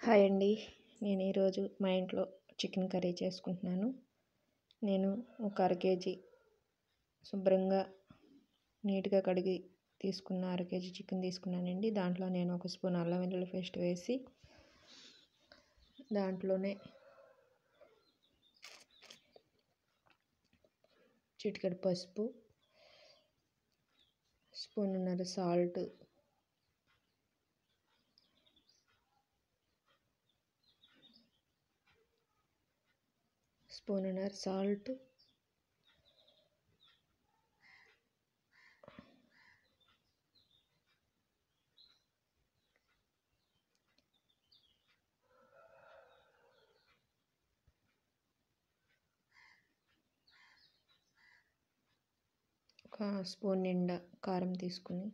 hi అండి నేను ఈరోజు మా ఇంట్లో చికెన్ కర్రీ చేసుకుంటున్నాను నేను ఒక అర కేజీ శుభ్రంగా నీట్గా కడిగి తీసుకున్న అర కేజీ చికెన్ తీసుకున్నానండి దాంట్లో నేను ఒక స్పూన్ అల్లం వెల్లుల్లి పేస్ట్ వేసి దాంట్లోనే చిటికెడు పసుపు స్పూన్నర సాల్ట్ స్పూన్నర సాల్ట్ ఒక స్పూన్ నిండా కారం తీసుకుని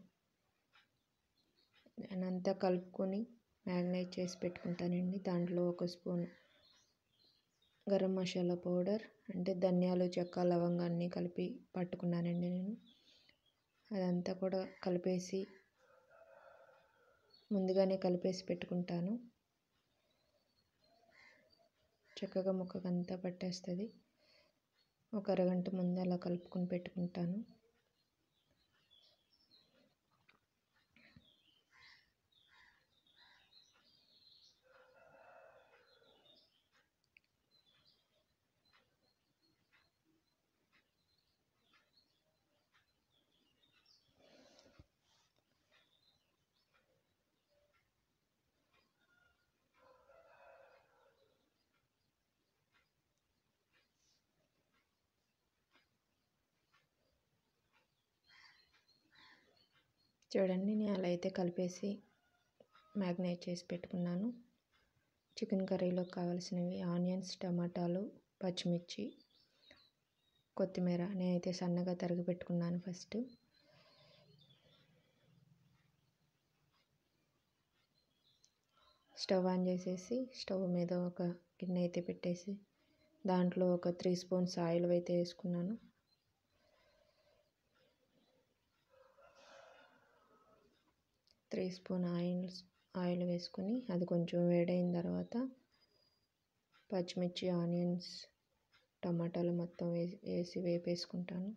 దానంతా కలుపుకొని మ్యారినేట్ చేసి పెట్టుకుంటానండి దాంట్లో ఒక స్పూన్ గరం మసాలా పౌడర్ అంటే ధనియాలు చెక్క లవంగా అన్నీ కలిపి పట్టుకున్నానండి నేను అదంతా కూడా కలిపేసి ముందుగానే కలిపేసి పెట్టుకుంటాను చక్కగా ముక్కకంతా పట్టేస్తుంది ఒక అరగంట ముందు అలా కలుపుకొని పెట్టుకుంటాను చూడండి నేను అలా అయితే కలిపేసి మ్యాగ్నేట్ చేసి పెట్టుకున్నాను చికెన్ కర్రీలో కావాల్సినవి ఆనియన్స్ టమాటాలు పచ్చిమిర్చి కొత్తిమీర నేనైతే సన్నగా తరిగి పెట్టుకున్నాను ఫస్ట్ స్టవ్ ఆన్ చేసేసి స్టవ్ మీద ఒక గిన్నె అయితే పెట్టేసి దాంట్లో ఒక త్రీ స్పూన్స్ ఆయిల్ అయితే వేసుకున్నాను త్రీ స్పూన్ ఆయిల్ ఆయిల్ వేసుకొని అది కొంచెం వేడైన తర్వాత పచ్చిమిర్చి ఆనియన్స్ టమాటాలు మొత్తం వేసి వేసి వేపేసుకుంటాను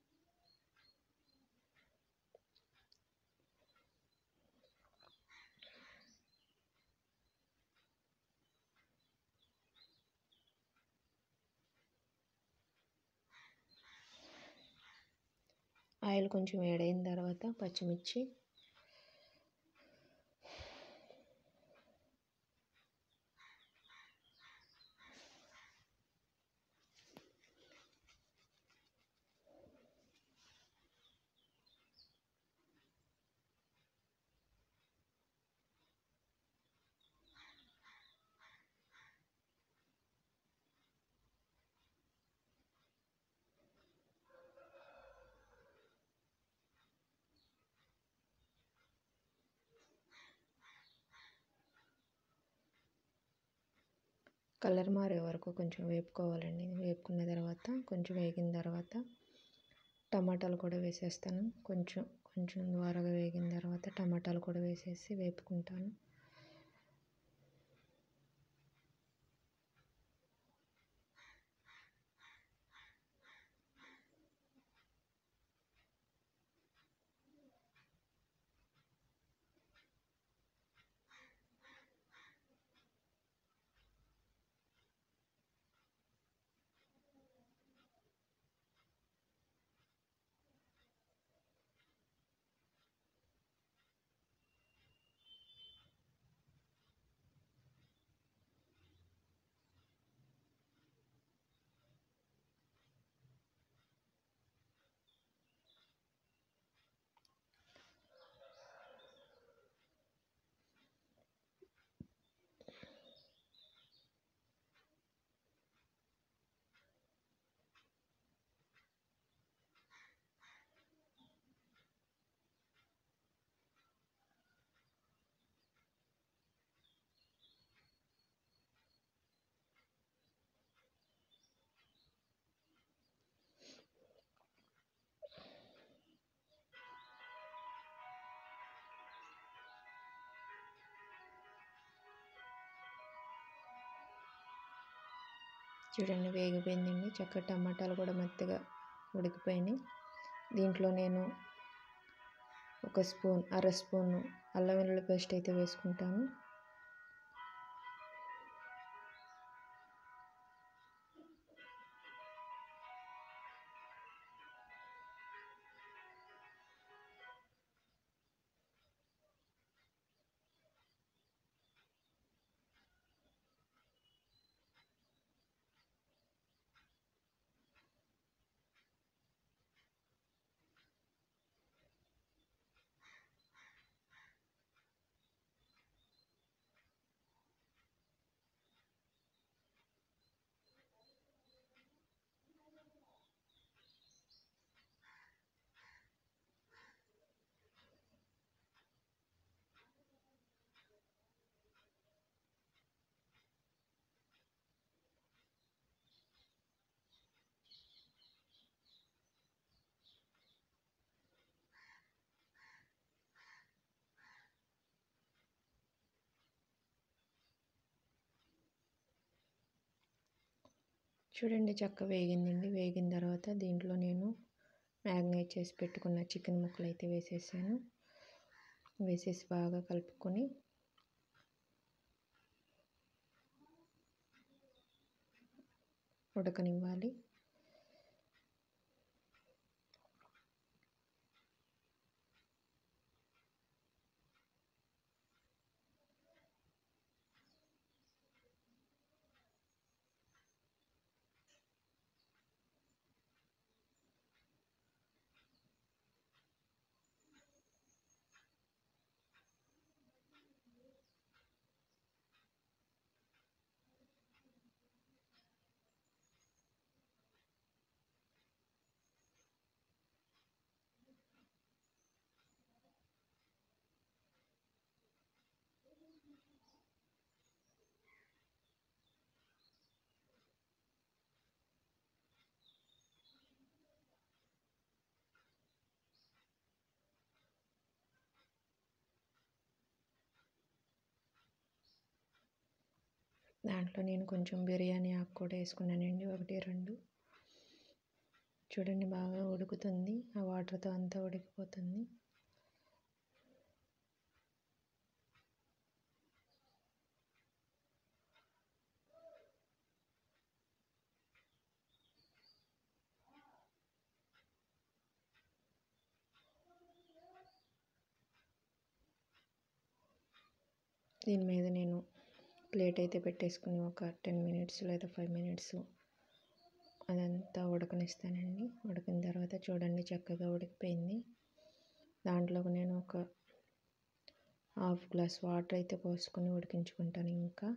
ఆయిల్ కొంచెం వేడైన తర్వాత పచ్చిమిర్చి కలర్ మారే వరకు కొంచెం వేపుకోవాలండి వేపుకున్న తర్వాత కొంచెం వేగిన తర్వాత టమాటాలు కూడా వేసేస్తాను కొంచెం కొంచెం ద్వారగా వేగిన తర్వాత టమాటాలు కూడా వేసేసి వేపుకుంటాను చూడండి వేగిపోయిందండి చక్కగా టమాటాలు కూడా మెత్తగా ఉడికిపోయినాయి దీంట్లో నేను ఒక స్పూన్ అర స్పూన్ అల్లం వెల్లుల్లి పేస్ట్ అయితే వేసుకుంటాను చూడండి చక్క వేగిందండి వేగిన తర్వాత దీంట్లో నేను మ్యాగ్నేట్ చేసి పెట్టుకున్న చికెన్ ముక్కలు అయితే వేసేసాను వేసేసి బాగా కలుపుకొని ఉడకనివ్వాలి దాంట్లో నేను కొంచెం బిర్యానీ ఆకు కూడా వేసుకున్నానండి ఒకటి రెండు చూడండి బాగా ఉడుకుతుంది ఆ వాటర్తో అంతా ఉడికిపోతుంది దీని మీద నేను ప్లేట్ అయితే పెట్టేసుకుని ఒక టెన్ మినిట్స్ లేదా ఫైవ్ మినిట్స్ అదంతా ఉడకనిస్తానండి ఉడికిన తర్వాత చూడండి చక్కగా ఉడికిపోయింది దాంట్లోకి నేను ఒక హాఫ్ గ్లాస్ వాటర్ అయితే పోసుకొని ఉడికించుకుంటాను ఇంకా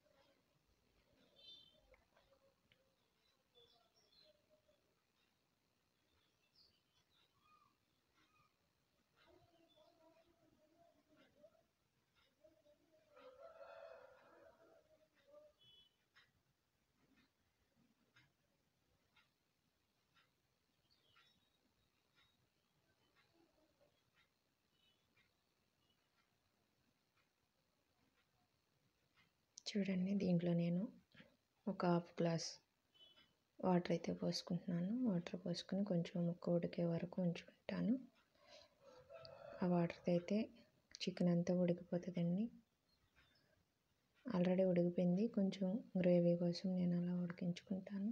చూడండి దీంట్లో నేను ఒక హాఫ్ గ్లాస్ వాటర్ అయితే పోసుకుంటున్నాను వాటర్ పోసుకొని కొంచెం ముక్క ఉడికే వరకు ఉంచుకుంటాను ఆ వాటర్తో అయితే చికెన్ అంతా ఉడికిపోతుందండి ఆల్రెడీ ఉడికిపోయింది కొంచెం గ్రేవీ కోసం నేను అలా ఉడికించుకుంటాను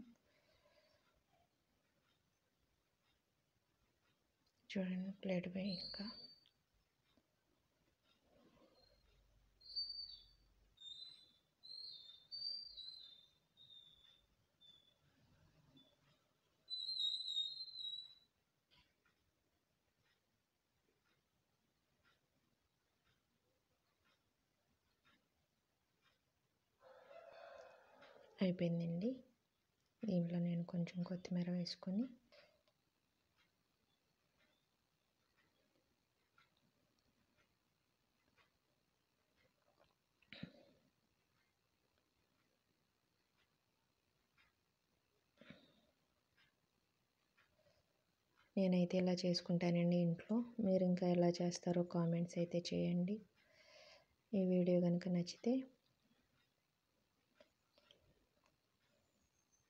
చూడండి ప్లేట్ పై ఇంకా అయిపోయిందండి దీంట్లో నేను కొంచెం కొత్తిమీర వేసుకొని నేనైతే ఇలా చేసుకుంటానండి ఇంట్లో మీరు ఇంకా ఎలా చేస్తారో కామెంట్స్ అయితే చేయండి ఈ వీడియో కనుక నచ్చితే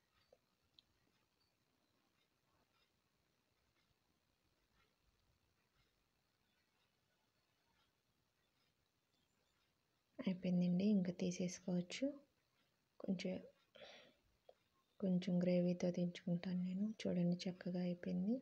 అయిపోయిందండి ఇంకా తీసేసుకోవచ్చు కొంచెం కొంచెం గ్రేవీతో దించుకుంటాను నేను చూడండి చక్కగా అయిపోయింది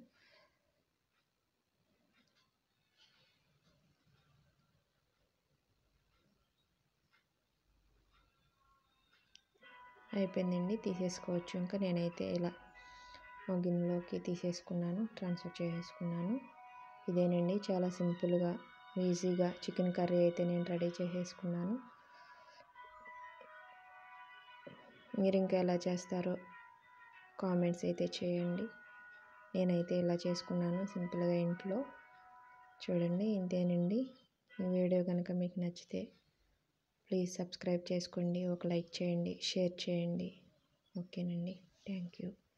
అయిపోయిందండి తీసేసుకోవచ్చు ఇంకా నేనైతే ఇలా మా గిన్నెలోకి తీసేసుకున్నాను ట్రాన్స్ఫర్ చేసేసుకున్నాను ఇదేనండి చాలా సింపుల్గా ఈజీగా చికెన్ కర్రీ అయితే నేను రెడీ చేసేసుకున్నాను మీరు ఇంకా ఎలా చేస్తారో కామెంట్స్ అయితే చేయండి నేనైతే ఇలా చేసుకున్నాను సింపుల్గా ఇంట్లో చూడండి ఇంతేనండి ఈ వీడియో కనుక మీకు నచ్చితే ప్లీజ్ సబ్స్క్రైబ్ చేసుకోండి ఒక లైక్ చేయండి షేర్ చేయండి ఓకేనండి థ్యాంక్ యూ